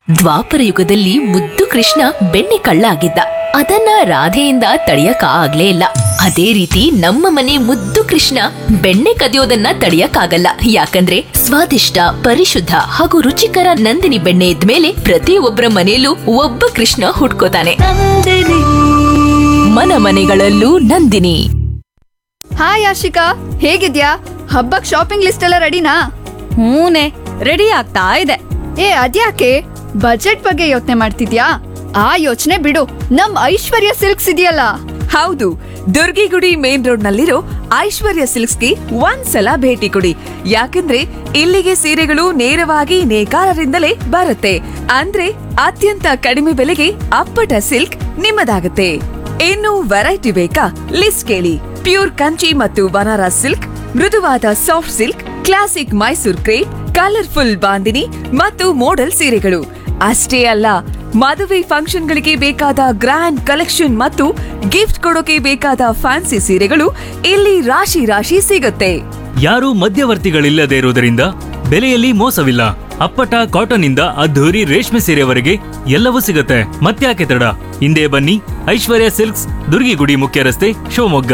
ದ್ವಾಪರ ಯುಗದಲ್ಲಿ ಮುದ್ದು ಕೃಷ್ಣ ಬೆಣ್ಣೆ ಕಳ್ಳ ಆಗಿದ್ದ ಅದನ್ನ ರಾಧೆಯಿಂದ ತಡೆಯಕ ಆಗ್ಲೇ ಇಲ್ಲ ಅದೇ ರೀತಿ ನಮ್ಮ ಮನೆ ಮುದ್ದು ಕೃಷ್ಣ ಬೆಣ್ಣೆ ಕದಿಯೋದನ್ನ ತಡೆಯಕ್ಕಾಗಲ್ಲ ಯಾಕಂದ್ರೆ ಸ್ವಾದಿಷ್ಟ ಪರಿಶುದ್ಧ ಹಾಗೂ ರುಚಿಕರ ನಂದಿನಿ ಬೆಣ್ಣೆ ಇದ್ಮೇಲೆ ಪ್ರತಿಯೊಬ್ಬರ ಮನೆಯಲ್ಲೂ ಒಬ್ಬ ಕೃಷ್ಣ ಹುಟ್ಕೋತಾನೆ ಮನ ಮನೆಗಳಲ್ಲೂ ನಂದಿನಿ ಹಾಯ್ ಆಶಿಕಾ ಹೇಗಿದ್ಯಾ ಹಬ್ಬಕ್ ಶಾಪಿಂಗ್ ಲಿಸ್ಟ್ ಎಲ್ಲ ರೆಡಿನಾ ಹೂನೆ ರೆಡಿ ಆಗ್ತಾ ಇದೆ ಏ ಅದ್ಯಾಕೆ ಬಜೆಟ್ ಬಗ್ಗೆ ಯೋಚನೆ ಮಾಡ್ತಿದ್ಯಾ ಆ ಯೋಚನೆ ಬಿಡು ನಮ್ ಐಶ್ವರ್ಯ ಸಿಲ್ಕ್ಸ್ ಇದೆಯಲ್ಲ ಹೌದು ದುರ್ಗಿಗುಡಿ ಮೇನ್ ರೋಡ್ ನಲ್ಲಿರೋ ಐಶ್ವರ್ಯ ಸಿಲ್ಕ್ಸ್ಗೆ ಒಂದ್ಸಲ ಭೇಟಿ ಕೊಡಿ ಯಾಕಂದ್ರೆ ಇಲ್ಲಿಗೆ ಸೀರೆಗಳು ನೇರವಾಗಿ ನೇಕಾರರಿಂದಲೇ ಬರುತ್ತೆ ಅಂದ್ರೆ ಅತ್ಯಂತ ಕಡಿಮೆ ಬೆಲೆಗೆ ಅಪ್ಪಟ ಸಿಲ್ಕ್ ನಿಮ್ಮದಾಗುತ್ತೆ ಇನ್ನು ವೆರೈಟಿ ಬೇಕಾ ಲಿಸ್ಟ್ ಕೇಳಿ ಪ್ಯೂರ್ ಕಂಚಿ ಮತ್ತು ಬನಾರಸ್ ಸಿಲ್ಕ್ ಮೃದುವಾದ soft silk classic Mysore crepe colourful bandhani ಮತ್ತು ಮೋಡಲ್ ಸೀರೆಗಳು ಅಷ್ಟೇ ಅಲ್ಲ ಮದುವೆ ಫಂಕ್ಷನ್ಗಳಿಗೆ ಬೇಕಾದ ಗ್ರ್ಯಾಂಡ್ ಕಲೆಕ್ಷನ್ ಮತ್ತು ಗಿಫ್ಟ್ ಕೊಡೋಕೆ ಬೇಕಾದ ಫ್ಯಾನ್ಸಿ ಸೀರೆಗಳು ಇಲ್ಲಿ ರಾಶಿ ರಾಶಿ ಸಿಗುತ್ತೆ ಯಾರೂ ಮಧ್ಯವರ್ತಿಗಳಿಲ್ಲದೆ ಇರುವುದರಿಂದ ಬೆಲೆಯಲ್ಲಿ ಮೋಸವಿಲ್ಲ ಅಪ್ಪಟ ಕಾಟನ್ ಇಂದ ಅದ್ಧೂರಿ ರೇಷ್ಮೆ ಸೀರೆವರೆಗೆ ಎಲ್ಲವೂ ಸಿಗುತ್ತೆ ಮತ್ತ್ಯಾಕೆ ತಡ ಹಿಂದೆ ಬನ್ನಿ ಐಶ್ವರ್ಯ ಸಿಲ್ಕ್ಸ್ ದುರ್ಗಿಗುಡಿ ಮುಖ್ಯ ರಸ್ತೆ ಶಿವಮೊಗ್ಗ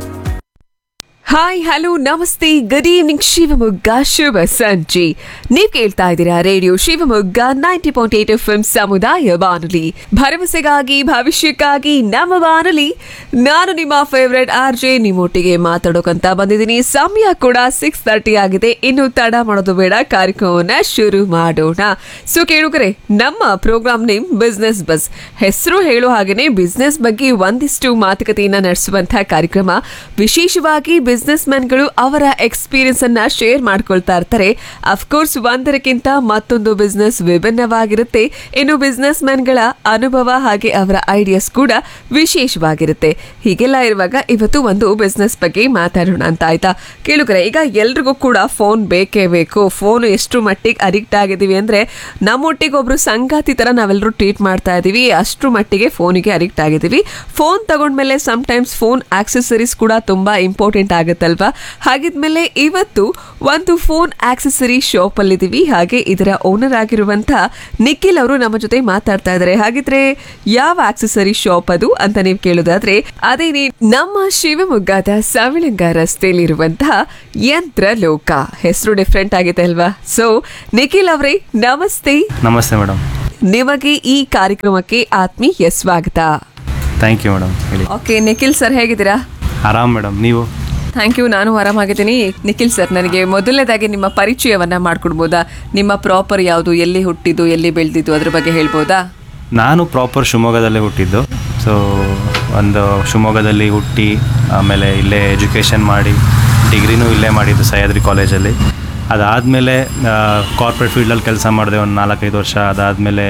ಹಾಯ್ ಹಲೋ ನಮಸ್ತೆ ಗುಡ್ ಈವ್ನಿಂಗ್ ಶಿವಮೊಗ್ಗ ಶುಭ ಸಂಜೆ ನೀವ್ ಕೇಳ್ತಾ ಇದ್ದೀರಾ radio Shivamogga ninety point eight F ಸಮುದಾಯ ಬಾನುಲಿ ಭರವಸೆಗಾಗಿ ಭವಿಷ್ಯಕ್ಕಾಗಿ ನಮ್ಮ ಬಾನುಲಿ ನಾನು ನಿಮ್ಮ ಫೇವ್ರೆಟ್ ಆರ್ ಜೆ ನಿಮ್ಮೊಟ್ಟಿಗೆ ಮಾತಾಡೋಕಂತ ಬಂದಿದ್ದೀನಿ ಸಮಯ ಕೂಡ ಸಿಕ್ಸ್ ತರ್ಟಿ ಆಗಿದೆ ಇನ್ನು ತಡ ಮಾಡೋದು ಬೇಡ ಕಾರ್ಯಕ್ರಮವನ್ನ ಶುರು ಮಾಡೋಣ ಸೊ ಕೇಳುಗರೆ ನಮ್ಮ ಪ್ರೋಗ್ರಾಮ್ ನೇಮ್ ಬಿಸ್ನೆಸ್ ಬಸ್ ಹೆಸರು ಹೇಳೋ ಹಾಗೇನೆ ಬಿಸ್ನೆಸ್ ಬಗ್ಗೆ ಒಂದಿಷ್ಟು ಮಾತುಕತೆಯನ್ನ ನಡೆಸುವಂತಹ ಕಾರ್ಯಕ್ರಮ ವಿಶೇಷವಾಗಿ ಬಿಸ್ನೆಸ್ ಮ್ಯಾನ್ಗಳು ಅವರ ಎಕ್ಸ್ಪೀರಿಯನ್ಸ್ ಅನ್ನ ಶೇರ್ ಮಾಡ್ಕೊಳ್ತಾ ಇರ್ತಾರೆ ಅಫ್ಕೋರ್ಸ್ ಒಂದರಕ್ಕಿಂತ ಮತ್ತೊಂದು ಬಿಸ್ನೆಸ್ ವಿಭಿನ್ನವಾಗಿರುತ್ತೆ ಇನ್ನು ಬಿಸ್ನೆಸ್ ಮ್ಯಾನ್ಗಳ ಅನುಭವ ಹಾಗೆ ಅವರ ಐಡಿಯಾಸ್ ಕೂಡ ವಿಶೇಷವಾಗಿರುತ್ತೆ ಹೀಗೆಲ್ಲ ಇರುವಾಗ ಇವತ್ತು ಒಂದು ಬಿಸ್ನೆಸ್ ಬಗ್ಗೆ ಮಾತಾಡೋಣ ಅಂತ ಆಯ್ತಾ ಕೇಳುಗರೆ ಈಗ ಎಲ್ರಿಗೂ ಕೂಡ ಫೋನ್ ಬೇಕೇ ಬೇಕು ಫೋನ್ ಎಷ್ಟು ಮಟ್ಟಿಗೆ ಅಡಿಕ್ಟ್ ಆಗಿದೀವಿ ಅಂದ್ರೆ ನಮ್ಮೊಟ್ಟಿಗೆ ಒಬ್ರು ಸಂಗಾತಿ ತರ ನಾವೆಲ್ಲರೂ ಟ್ರೀಟ್ ಮಾಡ್ತಾ ಇದೀವಿ ಅಷ್ಟು ಮಟ್ಟಿಗೆ ಫೋನಿಗೆ ಅಡಿಕ್ಟ್ ಆಗಿದ್ದೀವಿ ಫೋನ್ ತಗೊಂಡ್ಮೇಲೆ ಸಮ್ ಟೈಮ್ಸ್ ಫೋನ್ ಆಕ್ಸೆಸರೀಸ್ ಕೂಡ ತುಂಬಾ ಇಂಪಾರ್ಟೆಂಟ್ ಆಗುತ್ತಲ್ವಾ ಹಾಗಿದ್ಮೇಲೆ ಇವತ್ತು ಒಂದು ಫೋನ್ ಆಕ್ಸೆಸರಿ ಶಾಪ್ ಅಲ್ಲಿದ್ದೀವಿ ಹಾಗೆ ಇದರ ಓನರ್ ಆಗಿರುವಂತ ನಿಖಿಲ್ ಅವರು ನಮ್ಮ ಜೊತೆ ಮಾತಾಡ್ತಾ ಇದ್ದಾರೆ ಹಾಗಿದ್ರೆ ಯಾವ ಆಕ್ಸೆಸರಿ ಶಾಪ್ ಅದು ಅಂತ ನೀವು ಕೇಳೋದಾದ್ರೆ ಅದೇನೇ ನಮ್ಮ ಶಿವಮೊಗ್ಗದ ಸವಳಂಗ ರಸ್ತೆಯಲ್ಲಿರುವಂತಹ ಯಂತ್ರ ಲೋಕ ಹೆಸರು ಡಿಫ್ರೆಂಟ್ ಆಗಿದೆ ಅಲ್ವಾ ಸೊ ನಿಖಿಲ್ ಅವರೇ ನಮಸ್ತೆ ನಮಸ್ತೆ ಮೇಡಮ್ ನಿಮಗೆ ಈ ಕಾರ್ಯಕ್ರಮಕ್ಕೆ ಆತ್ಮೀಯ ಸ್ವಾಗತ ಥ್ಯಾಂಕ್ ಯು ಮೇಡಮ್ ಹೇಳಿ ಓಕೆ ನಿಖಿಲ್ ಸರ್ ಹೇಗಿದ್ದೀರಾ ಆರಾಮ್ ಮೇಡಮ್ ನೀವು ಥ್ಯಾಂಕ್ ಯು ನಾನು ಆರಾಮಾಗಿದ್ದೀನಿ ನಿಖಿಲ್ ಸರ್ ನನಗೆ ಮೊದಲನೇದಾಗಿ ನಿಮ್ಮ ಪರಿಚಯವನ್ನ ಮಾಡ್ಕೊಡ್ಬೋದಾ ನಿಮ್ಮ ಪ್ರಾಪರ್ ಯಾವುದು ಎಲ್ಲಿ ಹುಟ್ಟಿದ್ದು ಎಲ್ಲಿ ಬೆಳೆದಿದ್ದು ಅದ್ರ ಬಗ್ಗೆ ಹೇಳ್ಬೋದಾ ನಾನು ಪ್ರಾಪರ್ ಶಿವಮೊಗ್ಗದಲ್ಲೇ ಹುಟ್ಟಿದ್ದು ಸೊ ಒಂದು ಶಿವಮೊಗ್ಗದಲ್ಲಿ ಹುಟ್ಟಿ ಆಮೇಲೆ ಇಲ್ಲೇ ಎಜುಕೇಷನ್ ಮಾಡಿ ಡಿಗ್ರಿನೂ ಇಲ್ಲೇ ಮಾಡಿದ್ದು ಸಹ್ಯಾದ್ರಿ ಕಾಲೇಜಲ್ಲಿ ಅದಾದಮೇಲೆ ಕಾರ್ಪೊರೇಟ್ ಫೀಲ್ಡಲ್ಲಿ ಕೆಲಸ ಮಾಡಿದೆ ಒಂದು ನಾಲ್ಕೈದು ವರ್ಷ ಅದಾದಮೇಲೆ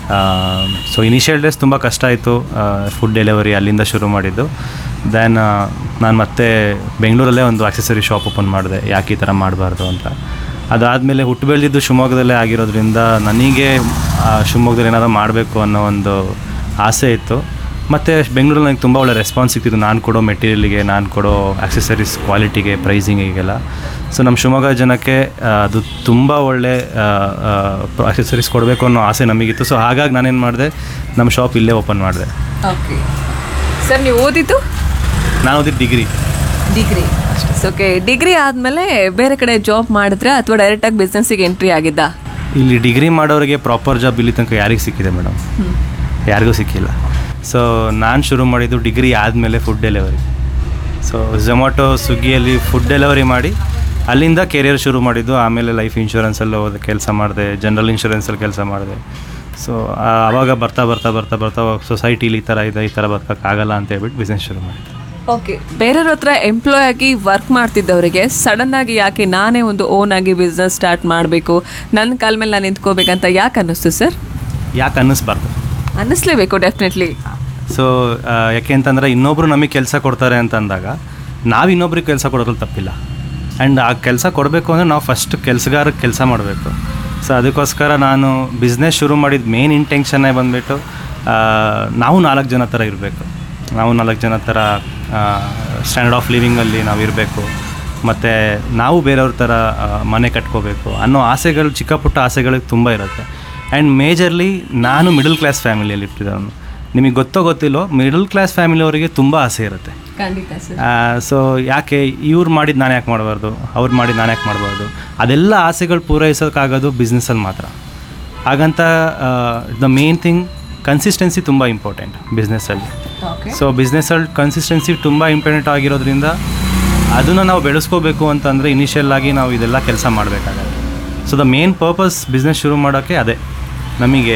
ಸೊ ಇನಿಷಿಯಲ್ ಡೇಸ್ ತುಂಬ ಕಷ್ಟ ಆಯಿತು ಫುಡ್ ಡೆಲಿವರಿ ಅಲ್ಲಿಂದ ಶುರು ಮಾಡಿದ್ದು ದೆನ್ ನಾನು ಮತ್ತೆ ಬೆಂಗಳೂರಲ್ಲೇ ಒಂದು ಆಕ್ಸೆಸರಿ ಶಾಪ್ ಓಪನ್ ಮಾಡಿದೆ ಯಾಕೆ ಈ ಥರ ಮಾಡಬಾರ್ದು ಅಂತ ಅದಾದಮೇಲೆ ಹುಟ್ಟು ಬೆಳೆದಿದ್ದು ಶಿವಮೊಗ್ಗದಲ್ಲೇ ಆಗಿರೋದ್ರಿಂದ ನನಗೆ ಆ, ಶಿವಮೊಗ್ಗದಲ್ಲಿ ಏನಾದ್ರು ಮಾಡಬೇಕು ಅನ್ನೋ ಒಂದು ಆಸೆ ಇತ್ತು ಮತ್ತು ಬೆಂಗಳೂರಲ್ಲಿ ನನಗೆ ತುಂಬ ಒಳ್ಳೆ ರೆಸ್ಪಾನ್ಸ್ ಸಿಗ್ತಿತ್ತು ನಾನು ಕೊಡೋ ಮೆಟೀರಿಯಲ್ಗೆ ನಾನು ಕೊಡೋ ಆಕ್ಸೆಸರೀಸ್ ಕ್ವಾಲಿಟಿಗೆ ಪ್ರೈಸಿಂಗಿಗೆಲ್ಲ ಸೊ ನಮ್ಮ ಶಿವಮೊಗ್ಗ ಜನಕ್ಕೆ ಆ, ಅದು ತುಂಬ ಒಳ್ಳೆ ಆಕ್ಸೆಸರೀಸ್ ಕೊಡಬೇಕು ಅನ್ನೋ ಆಸೆ ನಮಗಿತ್ತು ಸೊ ಹಾಗಾಗಿ ನಾನೇನು ಮಾಡಿದೆ ನಮ್ಮ ಶಾಪ್ ಇಲ್ಲೇ ಓಪನ್ ಮಾಡಿದೆ ಓಕೆ ಸರ್ ನೀವು ಓದಿದ್ದು ನಾನು ಓದಿದ್ದು ಡಿಗ್ರಿ ಡಿಗ್ರಿ ಓಕೆ ಡಿಗ್ರಿ ಆದಮೇಲೆ ಬೇರೆ ಕಡೆ ಜಾಬ್ ಮಾಡಿದ್ರೆ ಅಥವಾ ಡೈರೆಕ್ಟಾಗಿ ಬಿಸ್ನೆಸ್ಸಿಗೆ ಎಂಟ್ರಿ ಆಗಿದ್ದ ಇಲ್ಲಿ ಡಿಗ್ರಿ ಮಾಡೋರಿಗೆ ಪ್ರಾಪರ್ ಜಾಬ್ ಇಲ್ಲಿ ತನಕ ಯಾರಿಗೆ ಸಿಕ್ಕಿದೆ ಮೇಡಮ್ ಯಾರಿಗೂ ಸಿಕ್ಕಿಲ್ಲ ಸೊ ನಾನು ಶುರು ಮಾಡಿದ್ದು ಡಿಗ್ರಿ ಆದಮೇಲೆ ಫುಡ್ ಡೆಲಿವರಿ ಸೊ ಝೊಮ್ಯಾಟೊ ಸ್ವಿಗ್ಗಿಯಲ್ಲಿ ಫುಡ್ ಡೆಲಿವರಿ ಮಾಡಿ ಅಲ್ಲಿಂದ ಕೆರಿಯರ್ ಶುರು ಮಾಡಿದ್ದು ಆಮೇಲೆ ಲೈಫ್ ಇನ್ಶೂರೆನ್ಸಲ್ಲಿ ಹೋದ ಕೆಲಸ ಮಾಡಿದೆ ಜನರಲ್ ಇನ್ಶೂರೆನ್ಸಲ್ಲಿ ಕೆಲಸ ಮಾಡಿದೆ ಸೊ ಆವಾಗ ಬರ್ತಾ ಬರ್ತಾ ಬರ್ತಾ ಬರ್ತಾ ಸೊಸೈಟಿಲಿ ಈ ಥರ ಇದೆ ಈ ಥರ ಬದುಕೋಕ್ಕಾಗಲ್ಲ ಅಂತ ಹೇಳ್ಬಿಟ್ಟು ಬಿಸ್ನೆಸ್ ಶುರು ಮಾಡಿದೆ ಓಕೆ ಬೇರೆಯವ್ರ ಹತ್ರ ಎಂಪ್ಲಾಯ್ ಆಗಿ ವರ್ಕ್ ಮಾಡ್ತಿದ್ದವರಿಗೆ ಸಡನ್ ಆಗಿ ಯಾಕೆ ನಾನೇ ಒಂದು ಓನ್ ಆಗಿ ಬಿಸ್ನೆಸ್ ಸ್ಟಾರ್ಟ್ ಮಾಡಬೇಕು ನನ್ನ ಕಾಲ ಮೇಲೆ ನಾನು ನಿಂತ್ಕೋಬೇಕಂತ ಯಾಕೆ ಅನ್ನಿಸ್ತು ಸರ್ ಯಾಕೆ ಅನ್ನಿಸ್ಬಾರ್ದು ಅನ್ನಿಸ್ಲೇಬೇಕು ಡೆಫಿನೆಟ್ಲಿ ಸೊ ಯಾಕೆ ಅಂತಂದರೆ ಇನ್ನೊಬ್ರು ನಮಗೆ ಕೆಲಸ ಕೊಡ್ತಾರೆ ಅಂತ ಅಂದಾಗ ನಾವು ಇನ್ನೊಬ್ರಿಗೆ ಕೆಲಸ ಕೊಡೋದ್ರಲ್ಲಿ ತಪ್ಪಿಲ್ಲ ಆ್ಯಂಡ್ ಆ ಕೆಲಸ ಕೊಡಬೇಕು ಅಂದರೆ ನಾವು ಫಸ್ಟ್ ಕೆಲಸಗಾರಕ್ಕೆ ಕೆಲಸ ಮಾಡಬೇಕು ಸೊ ಅದಕ್ಕೋಸ್ಕರ ನಾನು ಬಿಸ್ನೆಸ್ ಶುರು ಮಾಡಿದ ಮೇನ್ ಇಂಟೆನ್ಷನ್ನೇ ಬಂದುಬಿಟ್ಟು ನಾವು ನಾಲ್ಕು ಜನ ಥರ ಇರಬೇಕು ನಾವು ನಾಲ್ಕು ಜನ ಥರ ಸ್ಟ್ಯಾಂಡರ್ಡ್ ಆಫ್ ಲಿವಿಂಗಲ್ಲಿ ನಾವು ಇರಬೇಕು ಮತ್ತು ನಾವು ಬೇರೆಯವ್ರ ಥರ ಆ, ಮನೆ ಕಟ್ಕೋಬೇಕು ಅನ್ನೋ ಆಸೆಗಳು ಚಿಕ್ಕ ಪುಟ್ಟ ಆಸೆಗಳಿಗೆ ತುಂಬ ಇರುತ್ತೆ ಆ್ಯಂಡ್ ಮೇಜರ್ಲಿ ನಾನು ಮಿಡಲ್ ಕ್ಲಾಸ್ ಫ್ಯಾಮಿಲಿಯಲ್ಲಿ ಇಟ್ಟಿದ್ದವನು ನಿಮಗೆ ಗೊತ್ತೋ ಗೊತ್ತಿಲ್ಲೋ ಮಿಡಲ್ ಕ್ಲಾಸ್ ಫ್ಯಾಮಿಲಿಯವರಿಗೆ ತುಂಬ ಆಸೆ ಇರುತ್ತೆ ಖಂಡಿತ ಸರ್ ಸೊ ಯಾಕೆ ಇವ್ರು ಮಾಡಿದ್ದು ನಾನು ಯಾಕೆ ಮಾಡಬಾರ್ದು ಅವ್ರು ಮಾಡಿದ್ದು ನಾನು ಯಾಕೆ ಮಾಡಬಾರ್ದು ಅದೆಲ್ಲ ಆಸೆಗಳು ಪೂರೈಸೋಕ್ಕಾಗೋದು ಬಿಸ್ನೆಸ್ಸಲ್ಲಿ ಮಾತ್ರ ಹಾಗಂತ ದ ಮೇನ್ ಥಿಂಗ್ ಕನ್ಸಿಸ್ಟೆನ್ಸಿ ತುಂಬ ಇಂಪಾರ್ಟೆಂಟ್ ಬಿಸ್ನೆಸ್ಸಲ್ಲಿ ಸೊ ಬಿಸ್ನೆಸ್ಸಲ್ಲಿ ಕನ್ಸಿಸ್ಟೆನ್ಸಿ ತುಂಬ ಇಂಪಾರ್ಟೆಂಟ್ ಆಗಿರೋದ್ರಿಂದ ಅದನ್ನು ನಾವು ಬೆಳೆಸ್ಕೋಬೇಕು ಅಂತಂದರೆ ಇನಿಷಿಯಲ್ ಆಗಿ ನಾವು ಇದೆಲ್ಲ ಕೆಲಸ ಮಾಡಬೇಕಾಗತ್ತೆ so the main purpose business ಶುರು ಮಾಡೋಕ್ಕೆ ಅದೇ ನಮಗೆ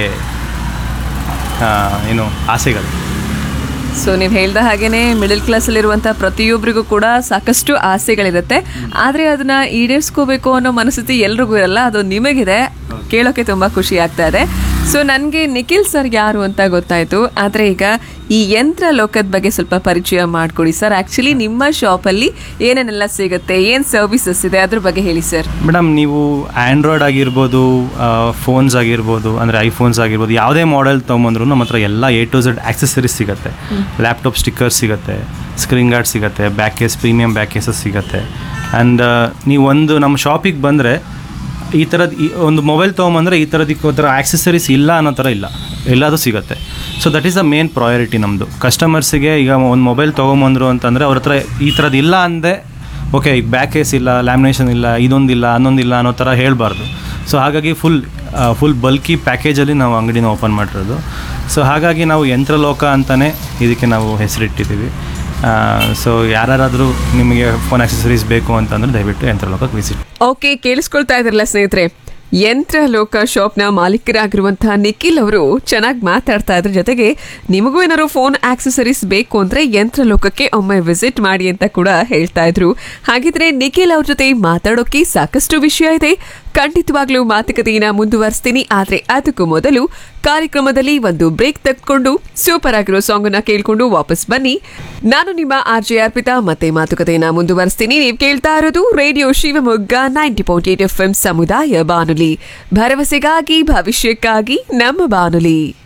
ಆ, ಏನು ಆಸೆಗಳು ಸೊ ನೀವು ಹೇಳ್ದ ಹಾಗೇನೆ ಮಿಡಲ್ ಕ್ಲಾಸಲ್ಲಿರುವಂಥ ಪ್ರತಿಯೊಬ್ಬರಿಗೂ ಕೂಡ ಸಾಕಷ್ಟು ಆಸೆಗಳಿರುತ್ತೆ ಆದರೆ ಅದನ್ನ ಈಡೇರಿಸ್ಕೋಬೇಕು ಅನ್ನೋ ಮನಸ್ಥಿತಿ ಎಲ್ರಿಗೂ ಇರಲ್ಲ ಅದು ನಿಮಗಿದೆ ಕೇಳೋಕೆ ತುಂಬ ಖುಷಿ ಆಗ್ತಾ ಇದೆ ಸೊ ನನಗೆ ನಿಖಿಲ್ ಸರ್ ಯಾರು ಅಂತ ಗೊತ್ತಾಯಿತು ಆದರೆ ಈಗ ಈ ಯಂತ್ರ ಲೋಕದ ಬಗ್ಗೆ ಸ್ವಲ್ಪ ಪರಿಚಯ ಮಾಡಿಕೊಡಿ ಸರ್ ಆ್ಯಕ್ಚುಲಿ ನಿಮ್ಮ ಶಾಪಲ್ಲಿ ಏನೇನೆಲ್ಲ ಸಿಗುತ್ತೆ ಏನು ಸರ್ವಿಸಸ್ ಇದೆ ಅದ್ರ ಬಗ್ಗೆ ಹೇಳಿ ಸರ್ ಮೇಡಮ್ ನೀವು ಆ್ಯಂಡ್ರಾಯ್ಡ್ ಆಗಿರ್ಬೋದು ಫೋನ್ಸ್ ಆಗಿರ್ಬೋದು ಅಂದರೆ ಐಫೋನ್ಸ್ ಆಗಿರ್ಬೋದು ಯಾವುದೇ ಮಾಡೆಲ್ ತೊಗೊಂಬಂದ್ರು ನಮ್ಮ ಹತ್ರ ಎಲ್ಲ ಎ ಟು ಝೆಡ್ ಆಕ್ಸೆಸರೀಸ್ ಸಿಗುತ್ತೆ ಲ್ಯಾಪ್ಟಾಪ್ ಸ್ಟಿಕ್ಕರ್ ಸಿಗುತ್ತೆ ಸ್ಕ್ರೀನ್ ಗಾರ್ಡ್ ಸಿಗುತ್ತೆ back case premium back cases ಸಿಗುತ್ತೆ ಆ್ಯಂಡ್ ನೀವು ಒಂದು ನಮ್ಮ ಶಾಪಿಗೆ ಬಂದರೆ ಈ ಥರದ್ದು ಈ ಒಂದು ಮೊಬೈಲ್ ತೊಗೊಂಬಂದರೆ ಈ ಥರದಕ್ಕೆ ಥರ ಆಕ್ಸೆಸರೀಸ್ ಇಲ್ಲ ಅನ್ನೋ ಥರ ಇಲ್ಲ ಎಲ್ಲದೂ ಸಿಗುತ್ತೆ so that is the main priority ನಮ್ಮದು ಕಸ್ಟಮರ್ಸಿಗೆ ಈಗ ಒಂದು ಮೊಬೈಲ್ ತೊಗೊಂಬಂದ್ರು ಅಂತಂದರೆ ಅವ್ರ ಹತ್ರ ಈ ಥರದ್ದು ಇಲ್ಲ ಅಂದೆ ಓಕೆ ಈಗ ಬ್ಯಾಕ್ ಕೇಸ್ ಇಲ್ಲ ಲ್ಯಾಮಿನೇಷನ್ ಇಲ್ಲ ಇದೊಂದಿಲ್ಲ ಅನ್ನೊಂದಿಲ್ಲ ಅನ್ನೋ ಥರ ಹೇಳಬಾರ್ದು ಸೊ ಹಾಗಾಗಿ ಫುಲ್ ಫುಲ್ ಬಲ್ಕಿ ಪ್ಯಾಕೇಜಲ್ಲಿ ನಾವು ಅಂಗಡಿನ ಓಪನ್ ಮಾಡಿರೋದು ಸೊ ಹಾಗಾಗಿ ನಾವು ಯಂತ್ರಲೋಕ ಅಂತಲೇ ಇದಕ್ಕೆ ನಾವು ಹೆಸರಿಟ್ಟಿದ್ದೀವಿ ಸೊ ಯಾರಾದರೂ ನಿಮಗೆ ಫೋನ್ ಆಕ್ಸೆಸರೀಸ್ ಬೇಕು ಅಂತಂದರೆ ದಯವಿಟ್ಟು ಯಂತ್ರಲೋಕಕ್ಕೆ ವಿಸಿಟ್ ಓಕೆ ಕೇಳಿಸ್ಕೊಳ್ತಾ ಇದ್ರಲ್ಲ ಸ್ನೇಹಿತರೆ ಯಂತ್ರ ಲೋಕ ಶಾಪ್ನ ಮಾಲೀಕರಾಗಿರುವಂತಹ ನಿಖಿಲ್ ಅವರು ಚೆನ್ನಾಗಿ ಮಾತಾಡ್ತಾ ಇದ್ರ ಜೊತೆಗೆ ನಿಮಗೂ ಏನಾದ್ರು ಫೋನ್ ಆಕ್ಸೆಸರೀಸ್ ಬೇಕು ಅಂದ್ರೆ ಯಂತ್ರ ಲೋಕಕ್ಕೆ ಒಮ್ಮೆ ವಿಸಿಟ್ ಮಾಡಿ ಅಂತ ಕೂಡ ಹೇಳ್ತಾ ಇದ್ರು ಹಾಗಿದ್ರೆ ನಿಖಿಲ್ ಅವ್ರ ಜೊತೆ ಮಾತಾಡೋಕೆ ಸಾಕಷ್ಟು ವಿಷಯ ಇದೆ ಖಂಡಿತವಾಗ್ಲೂ ಮಾತುಕತೆಯನ್ನ ಮುಂದುವರಿಸ್ತೀನಿ ಆದ್ರೆ ಅದಕ್ಕೂ ಮೊದಲು ಕಾರ್ಯಕ್ರಮದಲ್ಲಿ ಒಂದು ಬ್ರೇಕ್ ತೆಗೆದುಕೊಂಡು ಸೂಪರ್ ಆಗಿರೋ ಸಾಂಗ್ ಅನ್ನ ಕೇಳ್ಕೊಂಡು ವಾಪಸ್ ಬನ್ನಿ ನಾನು ನಿಮ್ಮ ಆರ್ ಜೆ ಅರ್ಪಿತಾ ಮತ್ತೆ ಮಾತುಕತೆಯನ್ನ ಮುಂದುವರಿಸ್ತೀನಿ ನೀವು ಕೇಳ್ತಾ ಇರೋದು radio Shivamogga ninety point eight F M ಸಮುದಾಯ ಬಾನುಲಿ ಭರವಸೆಗಾಗಿ ಭವಿಷ್ಯಕ್ಕಾಗಿ ನಮ್ಮ ಬಾನುಲಿ